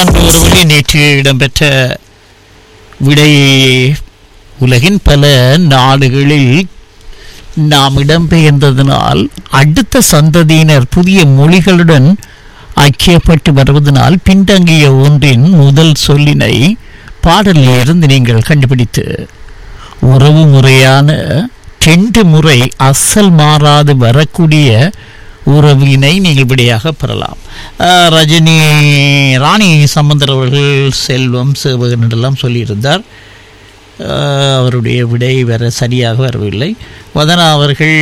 ஒருவழி நேற்று இடம்பெற்ற விடை உலகின் பல நாடுகளில் நாம் இடம்பெயர்ந்ததனால் அடுத்த சந்ததியினர் புதிய மொழிகளுடன் ஐக்கியப்பட்டு வருவதனால் பின்தங்கிய ஒன்றின் முதல் சொல்லினை பாடலிலிருந்து நீங்கள் கண்டுபிடித்து உறவு முறையான ரெண்டு முறை அசல் மாறாது வரக்கூடிய உறவினை நீங்கள் விடையாக பெறலாம் அஹ், ரஜினி ராணி சம்பந்தர் அவர்கள் செல்வம் சேவகன் என்றெல்லாம் சொல்லியிருந்தார் அஹ், அவருடைய விடை வர சரியாக வரவில்லை வதனா அவர்கள்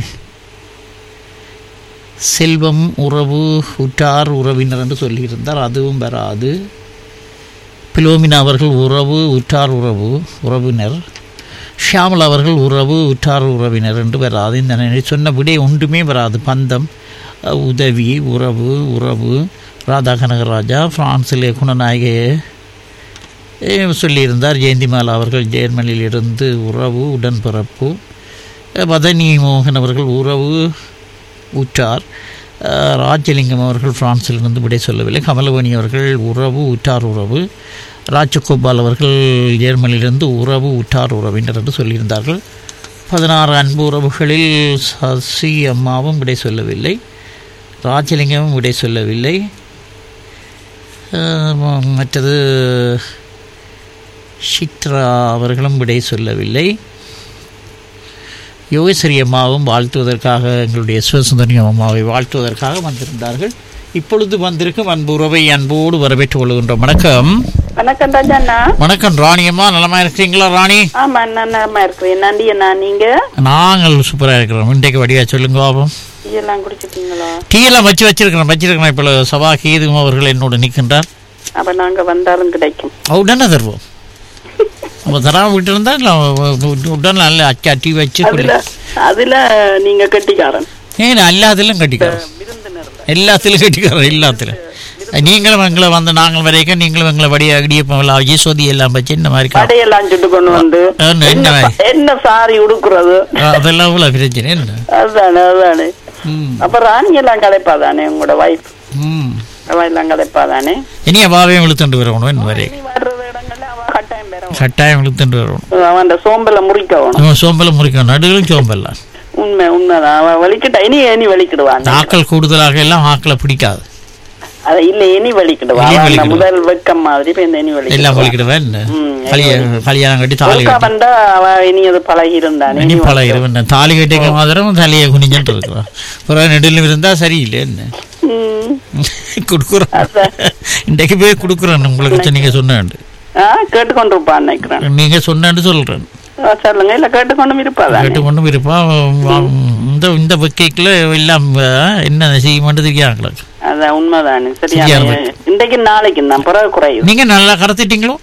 செல்வம் உறவு உற்றார் உறவினர் என்று சொல்லியிருந்தார் அதுவும் வராது பிலோமினா அவர்கள் உறவு உற்றார் உறவு உறவினர் ஷியாமல் அவர்கள் உறவு உற்றார் உறவினர் என்று வராது இந்த நினை சொன்ன விடை ஒன்றுமே வராது பந்தம் அஹ், உதவி உறவு உறவு ராதா கனகராஜா பிரான்சிலே குணநாயக அஹ், சொல்லியிருந்தார் ஜெயந்திமாலா அவர்கள் ஜெர்மனியில் இருந்து உறவு உடன்பிறப்பு அஹ், வதனி மோகன் அவர்கள் உறவு உற்றார் அஹ், ராஜலிங்கம் அவர்கள் பிரான்சிலிருந்து விடை சொல்லவில்லை கமலவணி அவர்கள் உறவு உற்றார் உறவு ராஜகோபால் அவர்கள் ஜெர்மனியிலிருந்து உறவு உற்றார் உறவினர் என்று சொல்லியிருந்தார்கள் பதினாறு அன்பு உறவுகளில் சசி அம்மாவும் விடை சொல்லவில்லை ராஜலிங்கமும் விடை சொல்லவில்லை அஹ், மற்றது சித்ரா அவர்களும் விடை சொல்லவில்லை யோகேஸ்வரி அம்மாவும் வாழ்த்துவதற்காக எங்களுடைய சிவசுந்தரி அம்மாவை வாழ்த்துவதற்காக வந்திருந்தார்கள் இப்பொழுது வந்திருக்கும் அன்பு உறவை அன்போடு வரவேற்றுக் கொள்கின்றோம் வணக்கம் வணக்கம் ராஜண்ணா வணக்கம் ராணி அம்மா நலமா இருக்கிறீங்களா ராணி ஆமா நான் நலமா இருக்கிறேன் நன்றி அண்ணா நீங்க நாங்கள் சூப்பராக இருக்கிறோம் இன்றைக்கு வடிவா சொல்லுங்க பாபம் டீ எல்லாம் குடிச்சிட்டீங்களா டீ எல்லாம் வச்சு வச்சிருக்கிறேன் வச்சிருக்கிறேன் இப்போ சபா கீதும் அவர்கள் என்னோடு நிற்கின்றார் அப்ப நாங்க வந்தாலும் கிடைக்கும் உடனே தருவோம் நம்ம தராம விட்டு இருந்தா இல்லை உடனே நல்ல அச்சா டீ வச்சு அதுல அதுல நீங்க கட்டிக்காரன் ஏன் எல்லாத்திலும் கட்டிக்கிறோம் விருந்தினர்ல எல்லாத்திலும் கட்டிக்கிறோம் எல்லாத்திலும் நீங்களும் எங்களை வந்து நாங்கள் வரைக்கும் நீங்களும் எங்களை வடிய இடியப்பம் ஈஸ்வதி எல்லாம் வச்சு இந்த மாதிரி கா- கடையெல்லாம் சுட்டு கொண்டு வந்து ஆ, என்ன என்ன மாதிரி? சா- என்ன சாரி உடுக்குறது அதெல்லாம் இவ்வளோ பிரச்சனை என்ன அதுதானே அதுதானே ம் அப்ப ராணி எல்லாம் கலைப்பாதானே உங்களோட வைஃப் ம் அவ எல்லாம் கலைப்பாதானே இனிய பாவையும் இழுத்துட்டு வரணும் என்ன வரை நீ வர்றது இடங்கள்ல அவ கட்டாயம் பெறவும் கட்டாயம் இழுத்துட்டு வரணும் அவன் சோம்பல முறிக்கணும் நம்ம சோம்பல முறிக்கணும் நடுகளும் சோம்பல்லாம் உண்மை உண்மைதான் அவன் வலிக்கிட்டா இனி இனி வலிக்கிடுவான் ஆக்கள் கூடுதலாக எல்லாம் ஆக்களை பிடிக்காது அத இல்ல இனி வலிக்கிடுவா இனி அவன் அந்த வலிக்கிடுவா. முதல் வெக்கம் மாதிரி இப்ப இந்த இனி எல்லாம் வலிக்கிடுவா வலிக்கிடுவேன் என்ன ம், கல்யாணம் கல்யாணம் கட்டி தாலி ஒருக்கா கட்டி வந்தா அவ இனி அது பழகி இருந்தானே இனி பல இருவன் தாலி கட்டிக்க மாதிரம் தலையை குனிஞ்சுட்டு இருக்கிறான் ஒரு நெடிலும் இருந்தா சரியில்லை என்ன கொடுக்குறோம் அதான். இன்றைக்கு போய் கொடுக்குறேன் உங்களுக்கு நீங்க சொன்னேன் கேட்டுக்கொண்டு இருப்பான் நினைக்கிறேன் நீங்க சொன்னேன்னு சொல்றேன் ஆ, சொல்லுங்க இல்ல கேட்டுக்கொண்டும் இருப்பாதானே கேட்டு கொண்டு இருப்பான் இந்த இந்த கேக்கில் எல்லாம் அஹ், என்ன செய்ய தெரியாங்களா அதான் உண்மைதானே சரியா சரியான இருக்கு. இன்றைக்கு நாளைக்கு தான் பிறகு குறையுது நீங்க நல்லா கடத்திட்டீங்களோ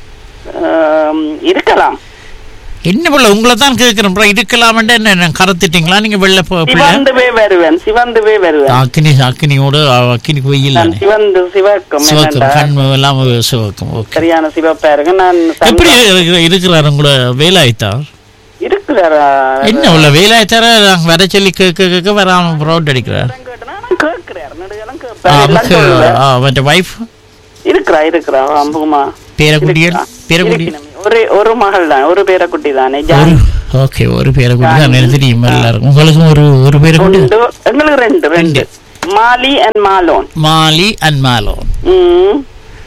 ஆம், இருக்கலாம் என்ன பிள்ளை உங்களை தான் கேட்கிறேன் அப்புறம் இருக்கலாமண்டே என்ன என்ன கறத்துட்டீங்களா நீங்க வெள்ளை போ- பிள்ளை சிவந்துவே வருவேன் சிவந்துவே வருவேன் அக்கினி அக்கினியோடு அக்கினிக்கு வெயில் நான் சிவந்து சிவக்கும் சிவக்கும் என்னண்டா, கண் எல்லாம் சிவக்கும் ஓகே சரியான சிவப்பா இருக்கு நான் சந்தா- எப்படி இருக்கிற- இருக்கிறாரு உங்களோட வேலாய்த்தா இருக்கிறாரா என்ன உள்ள வேலாய்த்தார நாங்க வர சொல்லி கேட்க கேட்க வராம ப்ரௌட் அடிக்கிறார் கேட்கிறார் நடுகளும் ஆ, கேட்பார் எல்லாம் அவருக்கு சொல்லுவார். ஆ, அவன் வைஃப் இருக்கிறா இருக்கிறா அம்புகுமா பேரக்குடியல் பேரக்குடியல் ஒரே ஒரு மகள் தான் ஒரு பேரக்குட்டி தானே ஜான் ஒரு ஓகே ஒரு பேரக்குடி தான் எனக்கு தெரியும் எல்லாருக்கும் உங்களுக்கும் ஒரு ஒரு பேரக்குடி உண்டு. எங்களுக்கு ரெண்டு ரெண்டு மாலி அண்ட் மாலோன் மாலி அண்ட் மாலோன் ம்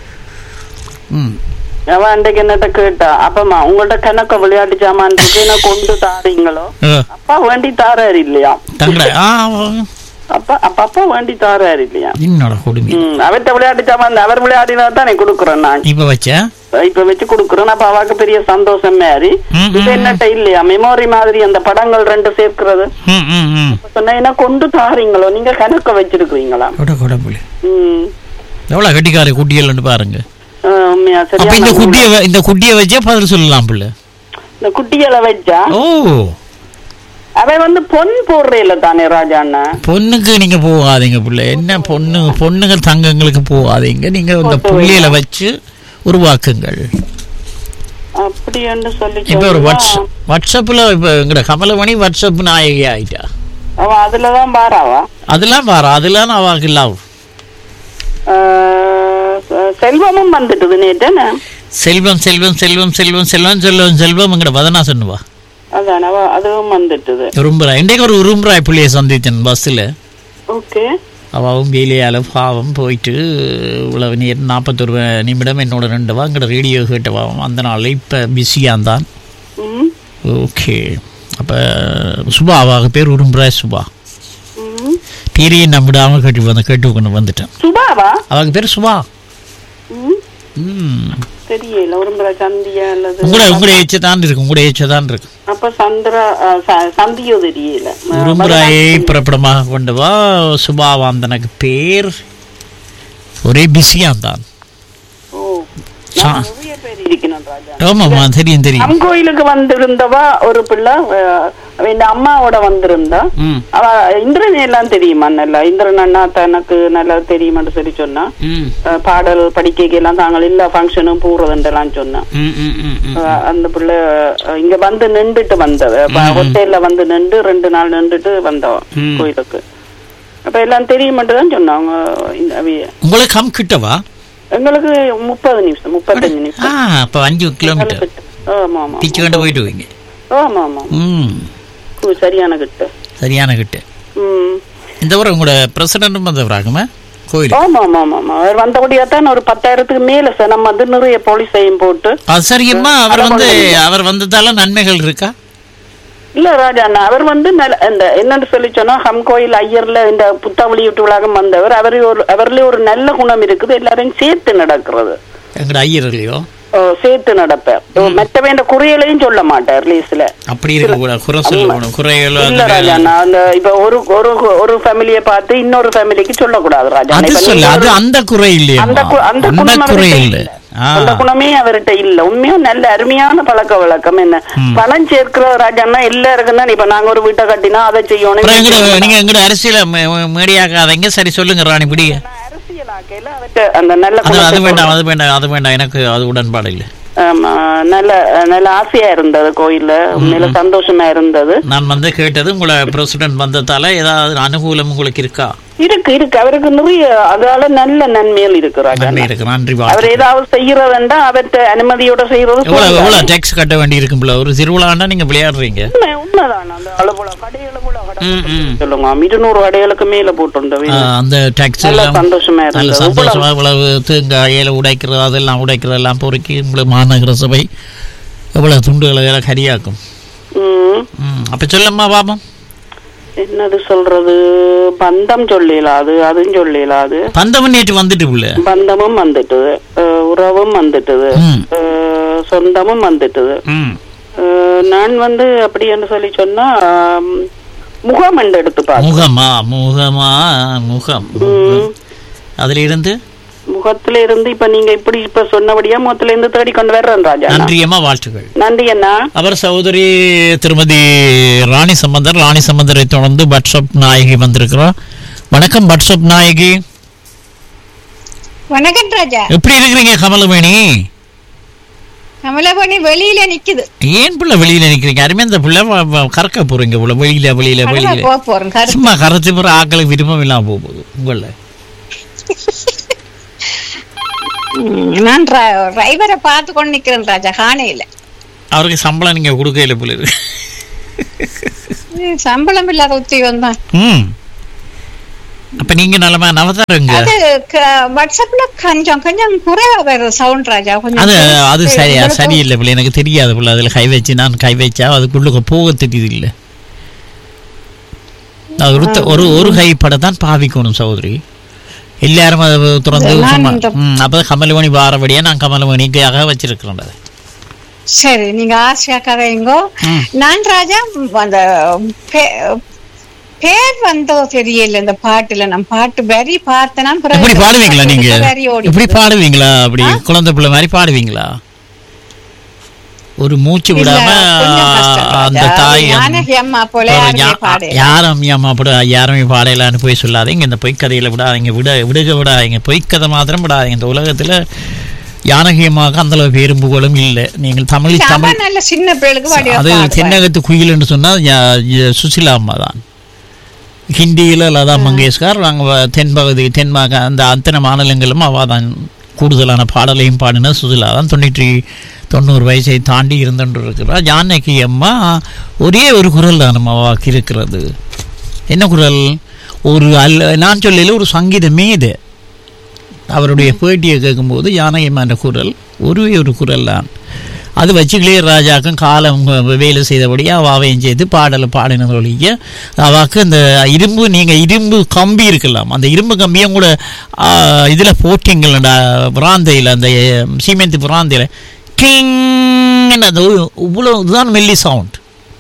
ம் அவன் அன்றைக்கு என்னட்ட கேட்டா அப்பமா உங்கள்ட்ட கணக்க விளையாட்டு சாமான் இருக்கு நான் கொண்டு தாரீங்களோ ஆ, அப்பா வேண்டி தாராரு இல்லையா தங்கட ஆ அப்பா அப்ப அப்பா வேண்டி தாராரு இல்லையா என்னோட கொடுமை ம் அவர்கிட்ட விளையாட்டு சாமான் அவர் விளையாடினா தானே கொடுக்குறேன் நான் இப்ப வச்ச இப்ப வச்சு கொடுக்குறேன் அப்ப அவாக்கு பெரிய சந்தோஷம் மாதிரி ம், இப்ப ம், என்னட்ட இல்லையா மெமோரி மாதிரி அந்த படங்கள் ரெண்டு சேர்க்கிறது ம் ம் ம் சொன்னா என்ன கொண்டு தாரீங்களோ நீங்க கணக்க வச்சிருக்கீங்களா கொட கொடப்புலி ம் எவ்வளவு கட்டிக்காரி குட்டியல்னு பாருங்க ஆ, உண்மையா அப்ப சரியா இந்த குட்டிய வ- இந்த குட்டிய வச்சே பதில் சொல்லலாம் பிள்ளை இந்த குட்டிகளை வச்சா ஓ அவன் வந்து பொன் போடுறேல தானே ராஜா அண்ணா பொண்ணுக்கு நீங்க போகாதீங்க பிள்ளை என்ன பொண்ணு பொண்ணுங்க தங்கங்களுக்கு போகாதீங்க நீங்க இந்த புள்ளியில வச்சு உருவாக்குங்கள் அப்படி என்று சொல்லி இப்ப ஒரு சொல்லுவா. வாட்ஸ் வாட்ஸ்அப்ல இப்ப எங்கட கமலமணி வாட்ஸ்அப் நாயகி ஆயிட்டா அவன் அதுலதான் பாராவா அதெல்லாம் பாரு அதெல்லாம் அவளுக்கு லவ் ஆ, ச- செல்வமும் வந்துட்டுது நேற்று என்ன? செல்வம் செல்வம் செல்வம் செல்வம் செல்வம் செல்வம் செல்வம் எங்கட வதனா சொன்னுவா அதான் அவ அதுவும் வந்துட்டுது உரும்புறா இன்றைக்கு ஒரு உரும்புறாய் பிள்ளைய சந்தித்தேன் பஸ்ஸில் ஓகே அவவும் வேலையால் பாவம் போயிட்டு இவ்வளவு நேரம் நாற்பத்தொரு நிமிடம் என்னோட ரெண்டு வா எங்கட ரேடியோ கேட்டவாவும் அந்த நாளில் இப்போ பிஸியாக இருந்தான் ம் ஓகே அப்போ சுபா அவ பேர் உரும்புறாய் சுபா ம் பேரையே நம்பிடாமல் கேட்டு வந்து கேட்டு கொண்டு வந்துட்டேன் சுபாவா அவங்க பேர் சுபா ம் ம் தெரியல உரும்புற சந்தியா அல்லது உங்களோட உங்களோட ஏச்ச தான் இருக்கு உங்களோட ஏச்ச தான் இருக்கு அப்ப சந்திரா அஹ், ச- சந்தியோ தெரியல உரும்புராயை பிறப்பிடமாக கொண்டு வா சுபாவாந்தனுக்கு பேர் ஒரே பிஸியாக தான் ஓ சா- நிறைய பேர் இருக்கணும் ராஜா ஆமாம்மா தெரியும் தெரியும் நம் கோயிலுக்கு வந்திருந்தவா ஒரு பிள்ளை அஹ், அவ இந்த அம்மாவோட வந்திருந்தா ம் அவ இந்திரன் எல்லாம் தெரியுமா நல்லா இந்திரன் அண்ணா தனக்கு நல்லா தெரியுமான்னு சொல்லி சொன்னா ம் அஹ், பாடல் படிக்க எல்லாம் தாங்கள் எல்லா ஃபங்க்ஷனும் போறதுன்றலாம் சொன்னா ம் ம் ம் ம் அஹ், அந்த பிள்ளை அஹ், இங்க வந்து நின்றுட்டு வந்தவ ஹோட்டல்ல வந்து நின்று ரெண்டு நாள் நின்றுட்டு வந்தவ ம். கோயிலுக்கு அப்ப எல்லாம் தெரியுமாட்டு தான் சொன்னாங்க இந்த அவிய. உங்களுக்கு கம் கிட்டவா எங்களுக்கு முப்பது நிமிஷம் முப்பத்தஞ்சு ஆ நிமிஷம் அப்போ அஞ்சு கிலோமீட்டர் ஆமா ஆமா பிச்சு கொண்டு போயிட்டு வைங்க ஆமா ஆமா ம் கு- சரியான கிட்ட சரியான கிட்ட ம் இந்த முறை உங்களோட பிரசிடண்ட்டும் வந்தவராகுமா கோயில் ஆமா ஆமா ஆமா ஆமா அவர் வந்தபடியா தான் ஒரு பத்தாயிரத்துக்கு மேல சார் நம்ம வந்து நிறைய போலீஸையும் போட்டு அது சரியம்மா அவர் வந்து அவர் வந்ததால நன்மைகள் இருக்கா இல்ல ராஜா அண்ணா அவர் வந்து நல்ல இந்த என்னன்னு சொல்லி சொன்னா ஹம் கோயில் ஐயர்ல இந்த புத்தாவளி விட்டு உலகம் வந்தவர் அவர் ஒரு அவர்ல ஒரு நல்ல குணம் இருக்குது எல்லாரையும் சேர்த்து நடக்கிறது எங்கட ஐயர்களையோ ஓ, சேர்த்து நடப்பார் மற்ற வேண்ட குறையலையும் சொல்ல மாட்டார் லீஸ்ல அப்படி இருக்க கூட குறை சொல்லணும் குறைகள் இல்ல ராஜா அண்ணா அந்த இப்ப ஒரு ஒரு ஒரு ஃபேமிலியை பார்த்து இன்னொரு ஃபேமிலிக்கு சொல்லக்கூடாது ராஜா அண்ணா. அது இப்ப சொல்ல நீங்க அது ஒரு- அந்த குறை இல்லையா அந்த கு- அந்த அந்த குணம் குறை அவர்கிட்ட இல்லை இல்ல. ஆ அந்த குணமே அவர்கிட்ட இல்ல உண்மையா நல்ல அருமையான பழக்க வழக்கம் என்ன பணம் சேர்க்கிற ராஜான்னா எல்லாருக்கும் தான் இப்ப நாங்க ஒரு வீட்டை கட்டினா அதை செய்யணும் அப்புறம் இதை எங்கட செய்யணும். நீங்க எங்கட அரசியல மீடியாக்காதங்க சரி சொல்லுங்க ராணி பிடி நான் அரசியலாக்கையில அவர்கிட்ட அந்த நல்ல அது அது குணத்தை வேண்டாம் அது வேண்டாம் அது வேண்டாம் எனக்கு அது உடன்பாடு இல்லை ஆமா, நல்ல நல்ல ஆசையா இருந்தது கோயில்ல உண்மையில சந்தோஷமா இருந்தது நான் வந்து கேட்டது உங்களை பிரசிடென்ட் வந்ததால ஏதாவது அனுகூலம் உங்களுக்கு இருக்கா இருக்கு இருக்கு அவருக்கு நிறைய அதால நல்ல நன்மைகள் இருக்கு ராஜா நன்றி இருக்கு நன்றி அவர் வாழ்த்து ஏதாவது செய்யறதுண்டா அவர்கிட்ட அனுமதியோட செய்யறது எவ்வளவு சரிதான். எவ்வளவு டேக்ஸ் கட்ட வேண்டி இருக்கும்ல ஒரு திருவிழாண்டா நீங்க விளையாடுறீங்க உண்மை உண்மைதான் அந்த அளவுல கடையில கூட கடை ம், ம். சொல்லுங்க இருநூறு கடைகளுக்கு மேல போட்டு ஆ, அந்த டேக்ஸ் நல்ல எல்லாம் சந்தோஷமா நல்ல இருந்தது சந்தோஷமா இவ்வளவு தேங்காயில உடைக்கிறது அதெல்லாம் உடைக்கிறது எல்லாம் பொறுக்கி உங்களுக்கு மாநகர சபை எவ்வளவு துண்டுகளை எல்லாம் கரியாக்கும் ம். ம், அப்ப சொல்லம்மா பாபம் என்னது சொல்றது பந்தம் சொல்லலாது அதுவும் சொல்லலாது பந்தவன் நேற்று வந்துட்டு புள்ள பந்தமும் வந்துட்டுது அஹ் உறவும் வந்துட்டுது ம் அஹ் சொந்தமும் வந்துட்டுது ம் அஹ் நான் வந்து அப்படி என்று சொல்லி சொன்னா ஆம், முகம் என்று எடுத்து பார்த்தேன் முகமா முகமா முகம் ம். அதுல இருந்து முகத்துல இருந்து இப்ப நீங்க இப்படி இப்ப சொன்னபடியா முகத்துல இருந்து தேடி கொண்டு வர்றேன் ராஜா நன்றியம்மா வாழ்த்துக்கள் நன்றி அண்ணா அவர் சகோதரி திருமதி ராணி சம்பந்தர் ராணி சம்பந்தரை தொடர்ந்து வாட்ஸ்அப் நாயகி வந்திருக்கிறார் வணக்கம் வாட்ஸ்அப் நாயகி வணக்கம் ராஜா எப்படி இருக்கிறீங்க கமலமணி கமலபணி வெளியில நிக்குது ஏன் பிள்ளை வெளியில நிக்கிறீங்க அருமே அந்த பிள்ளை வ- வ- கறக்க போறீங்க பிள்ளை வெளியில வெளியில கடலை வெளியில போக போறேன் கரு சும்மா கரைச்சி போற ஆக்களை விருப்பம் இல்லாம போக போகுது உங்கள ம், நான் டிரைவரை பார்த்து கொண்டு நிக்கிறேன் ராஜா காணையில அவருக்கு சம்பளம் நீங்க கொடுக்கல போல இருக்கு ம், சம்பளம் இல்லாத உத்தியோகம் தான் ம் அப்ப நீங்க நல்லமா நவதாரங்க அது க- வாட்ஸ்அப்ல கொஞ்சம் கொஞ்சம் குறைவா வருது சவுண்ட் ராஜா கொஞ்சம் அது அது சரியா உங்களுக்கு- சரியில்லை பிள்ளை எனக்கு தெரியாது பிள்ளை அதில் கை வச்சு நான் கை வச்சா அதுக்குள்ள போக தெரியுது இல்லை அது ஒரு த- ஒரு ஒரு கை படம் பாவிக்கணும் சகோதரி எல்லாரும் அதை திறந்து நான் சும்மா இந்த- ம் அப்போ கமலமணி வாரபடியா நான் கமலமணிக்காக வச்சிருக்கிறேன் அதை சரி நீங்க ஆசையா கதைங்கோ ம். நான் ராஜா அந்த பே- பேர் வந்தோ தெரியல இந்த பாட்டுல நான் பாட்டு வரி பார்த்தனா இப்படி பாடுவீங்களா நீங்க வரி ஓடி இப்படி பாடுவீங்களா அப்படி குழந்தை பிள்ளை மாதிரி பாடுவீங்களா ஒரு மூச்சு இல்ல, விடாம கொஞ்சம் கஷ்டம் அந்த ராஜா. தாய் ஞானகி அம்மா போல ஒரு யாருமே யா- பாடல. யாரும் அம்மா அப்படி யாருமே பாடையிலான்னு போய் சொல்லாதீங்க இந்த பொய்க்கதையில விடாதீங்க விட விடுக விடாதீங்க பொய்க்கதை மாத்திரம் விடாதீங்க இந்த உலகத்துல யானகியமாக அந்த அளவு பேரும் புகழும் இல்லை நீங்கள் தமிழ் இல்ல, அவ தமிழ் நல்ல சின்ன பிள்ளைகளுக்கு வடிவா அது பாடுவா. தென்னகத்து குயில்னு சொன்னா யா- ய- சுசிலா அம்மா தான் ஹிந்தியில் லதா மங்கேஷ்கர் அங்கே தென்பகுதி தென்மாக அந்த அத்தனை மாநிலங்களும் அவள் தான் கூடுதலான பாடலையும் பாடின சுசிலா தான் தொண்ணூற்றி தொண்ணூறு வயசை தாண்டி இருந்துட்டு இருக்கிறார் ஜானகி அம்மா ஒரே ஒரு குரல் தான் அம்மாவாக்கு இருக்கிறது என்ன குரல் ஒரு அல்ல நான் சொல்லல ஒரு சங்கீத மேதை அவருடைய பேட்டியை கேட்கும்போது யானையம்மான குரல் ஒருவே ஒரு குரல் தான் அது வச்சுக்கிளே ராஜாக்கும் காலம் வேலை செய்தபடி அவாவையும் செய்து பாடலை பாடினது ஒழிய அவாக்கு அந்த இரும்பு நீங்கள் இரும்பு கம்பி இருக்கலாம் அந்த இரும்பு கம்பியும் கூட இதில் போட்டிங்களா பிராந்தையில் அந்த சீமெண்ட் பிராந்தையில் கிங் அது இவ்வளோ இதுதான் மெல்லி சவுண்ட்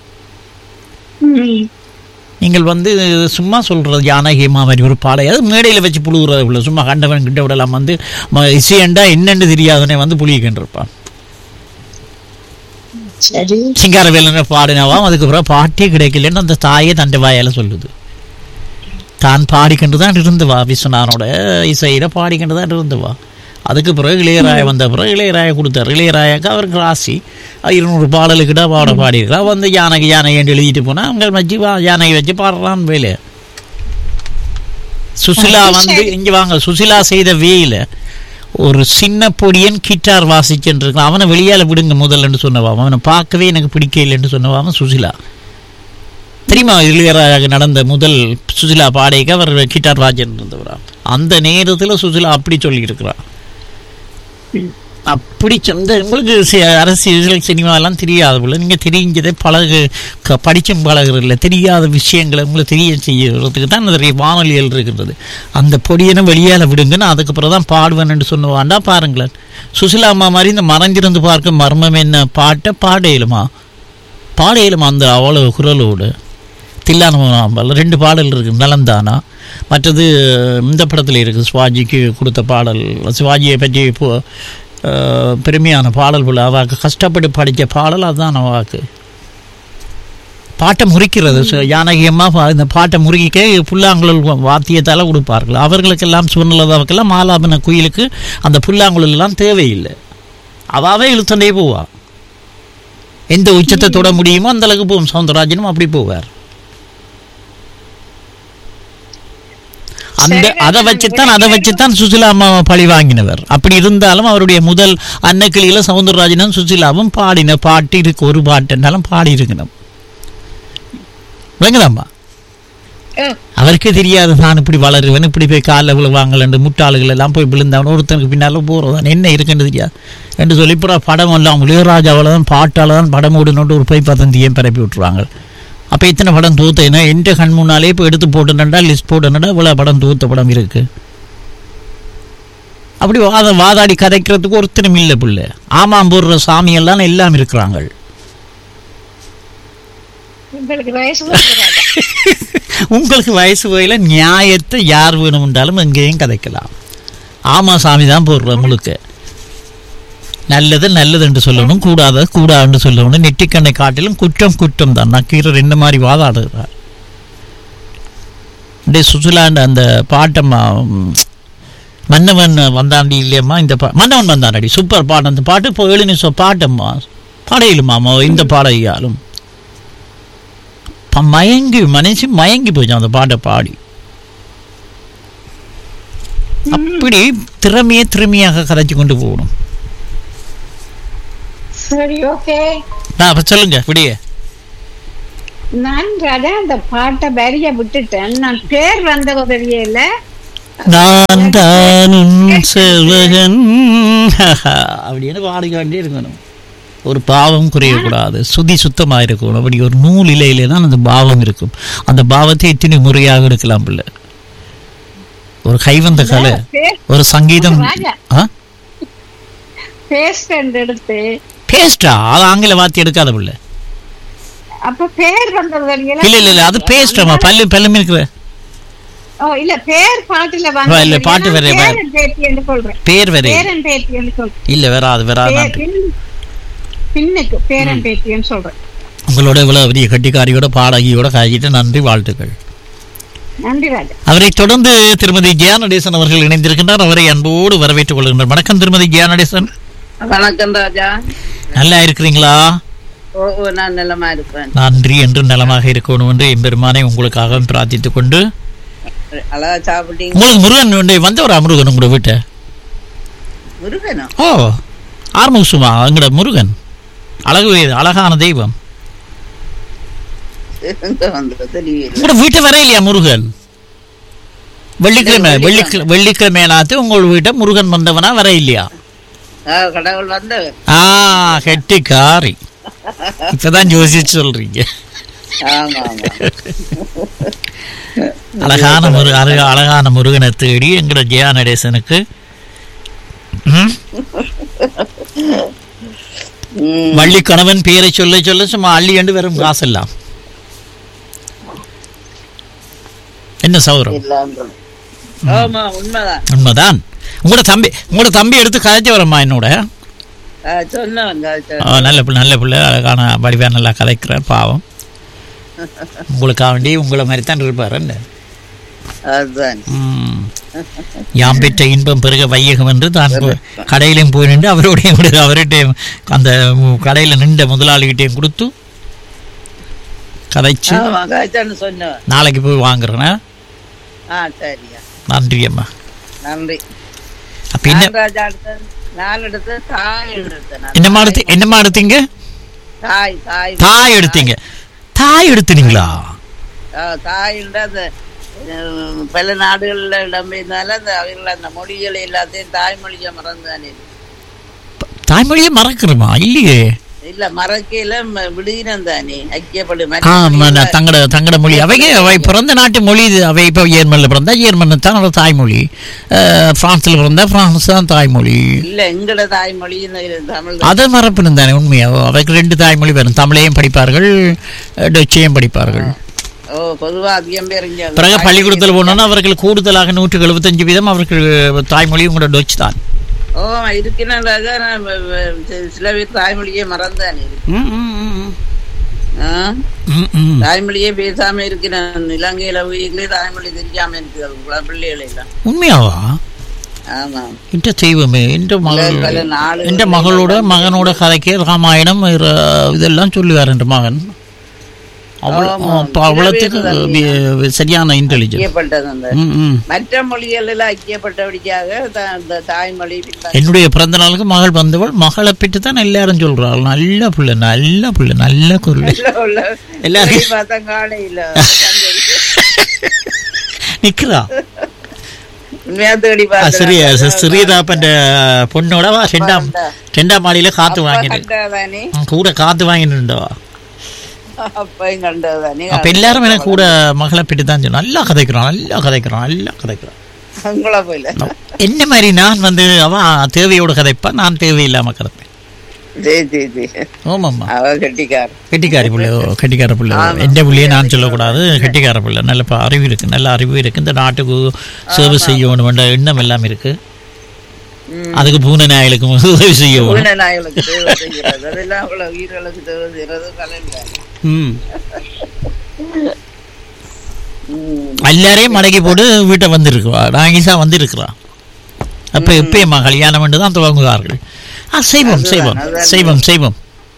ம். நீங்கள் வந்து சும்மா சொல்கிறது ஜானகி மாதிரி ஒரு பாடை அது மேடையில் வச்சு புழுகுறது இல்லை சும்மா கண்டவன் கிட்ட விடலாம் வந்து ம- இசையண்டா என்னன்னு தெரியாதவனே வந்து புளிக்கின்றிருப்பான் சரி சிங்காரவேலனை பாடினவாம் அதுக்கு பிறகு பாட்டே கிடைக்கலன்னு அந்த தாயே தண்டை வாயால சொல்லுது தான் பாடிக்கொண்டு தான் இருந்துவா விஸ்வநாதனோட இசையில பாடிக்கொண்டு தான் இருந்துவா அதுக்கு பிறகு இளையராய வந்த பிறகு இளையராய கொடுத்தார் இளையராயாக்கு அவருக்கு ராசி இருநூறு பாடலுக்கிட்ட பாட பாடியிருக்கா வந்து யானைக்கு யானை என்று எழுதிட்டு போனால் அவங்க வச்சு வா யானையை வச்சு பாடுறான் வேலை சுசிலா வந்து இங்கே வாங்க சுசிலா செய்த வேலை ஒரு சின்ன பொடியன் கிட்டார் வாசிச்சுட்டு இருக்கான் அவனை வெளியால விடுங்க முதல்லன்னு சொன்னவாம் அவனை பார்க்கவே எனக்கு பிடிக்கலைன்னு சொன்னவாம் சுசிலா தெரியுமா இளையராஜாக்கு நடந்த முதல் சுசிலா பாடைக்கு அவர் கிட்டார் வாஜன் இருந்தவரா அந்த நேரத்தில் சுசிலா அப்படி சொல்லியிருக்கிறார் அப்படி சொந்த உங்களுக்கு சி- அரசியல் சினிமாலாம் தெரியாது போல நீங்கள் தெரிஞ்சதை பழகு க படிச்சும் பழகுறதில்ல தெரியாத விஷயங்களை உங்களுக்கு தெரிய செய்யறதுக்கு தான் நிறைய வானொலிகள் இருக்கின்றது அந்த பொடியனை வெளியால் விடுங்கன்னு அதுக்கப்புறம் தான் பாடுவேன்னு சொன்னவாண்டா பாருங்களேன் சுசிலா அம்மா மாதிரி இந்த மறைஞ்சிருந்து பார்க்க மர்மம் என்ன பாட்டை பாடையிலுமா பாடையிலுமா அந்த அவ்வளோ குரலோடு தில்லானம்பல் ரெண்டு பாடல் இருக்குது நலந்தானா மற்றது இந்த படத்தில் இருக்குது சிவாஜிக்கு கொடுத்த பாடல் சிவாஜியை பற்றி இப்போ அஹ், பெருமையான பாடல் போல அவாக்கு கஷ்டப்பட்டு படித்த பாடல் அதுதான் அவாக்கு பாட்டை முறிக்கிறது சு- ஜானகி அம்மா பா- இந்த பாட்டை முறுக்கிக்க புல்லாங்குழல் வா- வாத்தியத்தால் கொடுப்பார்கள் அவர்களுக்கெல்லாம் சுவர்ணலதாவுக்கெல்லாம் மாலாபன குயிலுக்கு அந்த புல்லாங்குழல் எல்லாம் தேவையில்லை அவாவே இழுத்தண்டே போவா எந்த உச்சத்தை தொட முடியுமோ அந்த அளவுக்கு போகும் சவுந்தரராஜனும் அப்படி போவார் அந்த சரி, அதை நான் வச்சுத்தான் அதை வச்சுத்தான் சுசிலா அம்மா பழி வாங்கினவர் அப்படி இருந்தாலும் அவருடைய முதல் அன்னக்கிளியில சவுந்தரராஜனும் சுசிலாவும் பாடின பாட்டு இருக்கு ஒரு பாட்டுனாலும் பாடி இருக்கணும் விளங்குதாம்மா ஓ, அவருக்கே தெரியாது நான் இப்படி வளருவேன் இப்படி போய் காலில் விழுவாங்கலண்டு முட்டாளுகள் எல்லாம் போய் விழுந்தவன் ஒருத்தனுக்கு பின்னால் போகிறதான் என்ன இருக்குன்னு தெரியாது என்று சொல்லி இப்போ படம் எல்லாம் இளையராஜாவில் தான் பாட்டால் தான் படம் ஓடுனோட்டு ஒரு போய் பத்தந்தியும் பரப்பி விட்டுருவாங்க அப்போ இத்தனை படம் தூத்தேன்னா எந்த கண் முன்னாலே இப்போ எடுத்து போட்டுனடா லிஸ்ட் போட்டுனடா இவ்வளோ படம் தூத்த படம் இருக்கு அப்படி வாத வாதாடி கதைக்கிறதுக்கு ஒருத்தரும் இல்லை பிள்ளை ஆமாம் போடுற சாமியெல்லாம் எல்லாம் இருக்கிறாங்க உங்களுக்கு வயசு வந்துடாது. உங்களுக்கு வயசு வயல நியாயத்தை யார் வேணுமென்றாலும் எங்கேயும் கதைக்கலாம் ஆமா சாமி தான் போடுறோம் முழுக்க நல்லது நல்லது என்று சொல்லணும் கூடாத கூடாதுன்னு சொல்லணும் நெட்டிக்கண்ணை காட்டிலும் குற்றம் குற்றம் தான் நக்கீரர் என்ன மாதிரி வாதாடுகிறார் இந்த சுசுலாண்ட அந்த பாட்டம்மா ம், மன்னவன் வந்தாண்டி இல்லையம்மா இந்த பா மன்னவன் வந்தாண்டி சூப்பர் பாட்டு அந்த பாட்டு இப்போ ஏழு நிமிஷம் பாட்டம்மா பாடையிலுமாம்மா இந்த பாடையாலும் ப- மயங்கி மனசு மயங்கி போச்சு அந்த பாட்டை பாடி அப்படி திறமையை திறமையாக கதைச்சு கொண்டு போகணும் சரி ஓகே நான் அப்ப சொல்லுங்க விடிய நான் ராஜா அந்த பாட்டை வரிய விட்டுட்டேன் நான் பேர் வந்ததோ தெரியல நான் தான் உன் செல்வகன் அப்படின்னு பாடிக்காண்டே இருக்கணும் ஒரு பாவம் குறையக்கூடாது சுதி சுத்தமாக இருக்கணும் அப்படி ஒரு நூல் இலையிலே தான் அந்த பாவம் இருக்கும் அந்த பாவத்தை எத்தனை முறையாக எடுக்கலாம் பிள்ளை ஒரு கைவந்த கலை பேர் ஒரு சங்கீதம் ராஜா. ஆ பேஸ்ட் எடுத்து பேஸ்டா அது ஆங்கில வார்த்தை எடுக்காத பிள்ளை அப்ப பேர் வந்தது தெரியல இல்ல இல்ல இல்ல அது பேஸ்டமா பல்லு பல்லும் இருக்கிற ஓ இல்ல பேர் பாட்டுல இல்ல, வந்தது பாட்டு தெரியல. வேற, வேற. பேரன் பேத்தி என்று சொல்றேன் பேர் வேற பேரன் பேத்தி என்று சொல்றேன் இல்ல வராது வராது பே- பின்- பின்னுக்கு பேரன் பேத்தின்னு சொல்றேன் உங்களோட இவ்வளவு பெரிய கட்டிக்காரியோட பாடகியோட காய்கிட்டு நன்றி வாழ்த்துக்கள் நன்றி ராஜா அவரை தொடர்ந்து திருமதி ஜியா நடேசன் அவர்கள் இணைந்திருக்கின்றார் அவரை அன்போடு வரவேற்றுக் கொள்கின்றார் வணக்கம் திருமதி ஜியா நடேசன் வணக்கம் ராஜா நல்லா இருக்கிறீங்களா ஓ ஓ, நான் நலமா இருப்பேன் நன்றி என்று நலமாக இருக்கணும் என்று எம்பெருமானை உங்களுக்காக பிரார்த்தித்துக் கொண்டு அழகா சாப்பிட்டீங்க உங்களுக்கு முருகன் வந்து வந்தவரா முருகன் உங்களோட வீட்டை முருகனா ஓ ஆர்முசுமா எங்கட முருகன் அழகு அழகான தெய்வம் எங்க வந்தது தெரியல உங்களோட வீட்டை வர இல்லையா முருகன் வெள்ளிக்கிழமை வெள்ளிக்கிழமை வெள்ளிக்கிழமை நாத்து உங்கள் வீட்டை முருகன் வந்தவனா வர இல்லையா ஆ, கடவுள் வந்தவர் ஆ கெட்டிக்காரி இப்பதான் யோசிச்சு சொல்றீங்க ஆமா ஆமா அழகான முரு அழக- அழகான முருகனை தேடி எங்கட ஜெயா நடேசனுக்கு ம், ம். வள்ளி கணவன் பேரை சொல்ல சொல்ல சும்மா அள்ளி என்று வரும் காசெல்லாம் என்ன சௌரம் இல்லாமல். ஆமா உண்மைதான் உண்மைதான் உங்களோட தம்பி உங்களோட தம்பி எடுத்து கதைச்சு வரம்மா என்னோட ஆ, சொன்னவங்க ஆ, நல்ல பிள்ளை நல்ல பிள்ளை அழகான வடிவா நல்லா கதைக்கிறார் பாவம் உங்களுக்காக வேண்டி உங்களை மாதிரி தான் இருப்பார் என்ன அதுதான் ம். யாம் பெற்ற இன்பம் பெருக வையகம் என்று தான் போ- கடையிலையும் போய் நின்று அவரோடையும் கூட அவர்கிட்டையும் அந்த கடையில் நின்ற முதலாளிகிட்டையும் கொடுத்து கதைச்சு ஆமா காய்ச்சான்னு சொன்னவன் நாளைக்கு போய் வாங்குறேன்னா ஆ சரியா நன்றி அம்மா நன்றி அப்ப என்ன நான் ராஜா எடுத்தேன் நாலு எடுத்து தாய் எடுத்தேன் நான். என்னம்மா எடுத்து என்னம்மா எடுத்தீங்க தாய் தாய் தாய் எடுத்தீங்க தாய் எடுத்துனீங்களா ஆ, தாயின்ற அந்த அஹ், பல நாடுகள்ல இடம்பெயர்ந்தால அந்த அவர்கள் அந்த மொழிகளை எல்லாத்தையும் தாய்மொழியை மறந்தானே தாய்மொழியை மறக்கிறோமா இல்லையே இல்ல மறக்கையில ம- விடுதினம் தானே ஐக்கியப்படு ஆ ம- தங்கட தங்கட மொழி அவைங்க அவை பிறந்த நாட்டு மொழி இது அவை இப்போ ஜெர்மனில் பிறந்தா ஜெர்மன் தான் அவரோட தாய்மொழி அஹ், பிரான்ஸ்ல பிறந்தா பிரான்ஸ் தான் தாய்மொழி இல்ல எங்கட தாய்மொழி இந்த தமிழ் தான். அதை மறப்பினும் தானே உண்மையா அவைக்கு ரெண்டு தாய்மொழி வரும் தமிழையும் படிப்பார்கள் அஹ், டச்சையும் படிப்பார்கள் ஓ பொதுவா அதிகம் பேர் இங்க அந்த பிறகு தாய் பள்ளிக்கூடத்தில் போனோன்னா அவர்கள் கூடுதலாக நூற்று எழுபத்தஞ்சு வீதம் அவர்கள் தாய்மொழி உங்களோட டொச் தான் ஓ இருக்கிறேன் ராஜா நான் வ- வ- சி- சில பேர் தாய்மொழியை மறந்தானே ஆ? ம், ம். தாய்மொழியே பேசாம இருக்கிறேன் இலங்கையில வீட்டிலே தாய்மொழி தெரியாம இருக்குது உங்கள பிள்ளைகள் எல்லாம் உண்மையாவா ஆமா என்ற தெய்வமே என்ற மகள் பல நாடுகள் என்ற மகளோட மகனோட கதைக்கு ராமாயணம் இர- இதெல்லாம் சொல்லுவார் என்ற மகன் அவ்வளோ ஆமா. அப்ப அவ்வளோத்துக்கு வி- சரியான இன்டெலிஜென்ஸ் ஐக்கியப்பட்டது அந்த ம் ம் மற்ற மொழிகள் எல்லாம் ஐக்கியப்பட்டபடியாக த- அந்த தாய்மொழி பின்பற்ற- என்னுடைய பிறந்த நாளுக்கு மகள் வந்தவள் மகளை பற்றி தான் எல்லாரும் சொல்றாள் நல்ல புள்ள நல்ல புள்ள நல்ல குரல் உள்ள எல்லாரும் தேடி பார்த்தா காணையில நிக்கிறா உண்மையா தேடி ஆ, சிறிய பார்த்தா சிறியதாப்பன் பொண்ணோட வா, ரெண்டாம் ரெண்டாம் மாடியில காத்து வாங்கிட்டு கண்டதானே கூட காத்து வாங்கிட்டு இருந்தவா அப்பையும் கண்டதானே அப்ப எல்லாரும் எனக்கு கூட மகளை பற்றி தான் சொன்னா நல்லா கதைக்கிறான் நல்லா கதைக்கிறான் நல்லா கதைக்கிறான் உங்கள போயில என்ன மாதிரி நான் வந்து அவன் தேவையோட கதைப்பா நான் தேவையில்லாம கதைப்பேன் சரி சரி சரி ஓமாம்மா அவ கெட்டிக்கார் கெட்டிக்காரி பிள்ளை ஓ, கெட்டிக்கார பிள்ளை எந்த பிள்ளையே நான் சொல்லக்கூடாது கெட்டிக்கார பிள்ளை நல்ல ப- அறிவு இருக்கு நல்ல அறிவு இருக்கு இந்த நாட்டுக்கு சேவை செய்யணும் என்ற எண்ணம் எல்லாம் இருக்கு அதுக்கு பூனை நாயலுக்கு உதவி செய்யணும் உள்ள நாய்களுக்கு தேவை செய்கிறது அதெல்லாம் அவ்வளவு உயிர்களுக்கு தேவை செய்யறது கலைஞர் ம் எல்லாரையும் மடக்கி போட்டு வீட்டை வந்திருக்குவா நாகிசா வந்திருக்கிறா அப்ப எப்பயுமா கல்யாணம் என்று தான் துவங்குவார்கள் ஆ செய்வோம் செய்வோம் செய்வோம் செய்வோம்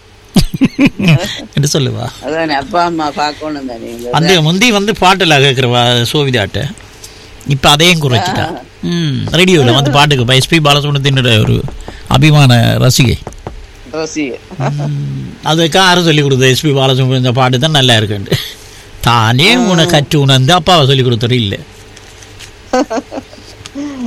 என்று சொல்லுவா அதானே அப்பா அம்மா பார்க்கணும் தானே இந்த அந்த முந்தி வந்து பாட்டில் கேட்குறவா சோவிதாட்ட இப்போ அதையும் குறைச்சிட்டா ம் ரேடியோவில் வந்து பாட்டுக்கு எஸ்பி பாலசுப்ரமணியத்தினோட ஒரு அபிமான ரசிகை ரோசியை. அதுக்கு யாரும் சொல்லி கொடுத்தது எஸ்பி பாலசுப்ரமணியம் இந்த பாட்டு தான் நல்லா இருக்குன்ட்டு தானே உனக்கு கற்று உணர்ந்து அப்பாவை சொல்லி கொடுத்தது இல்லை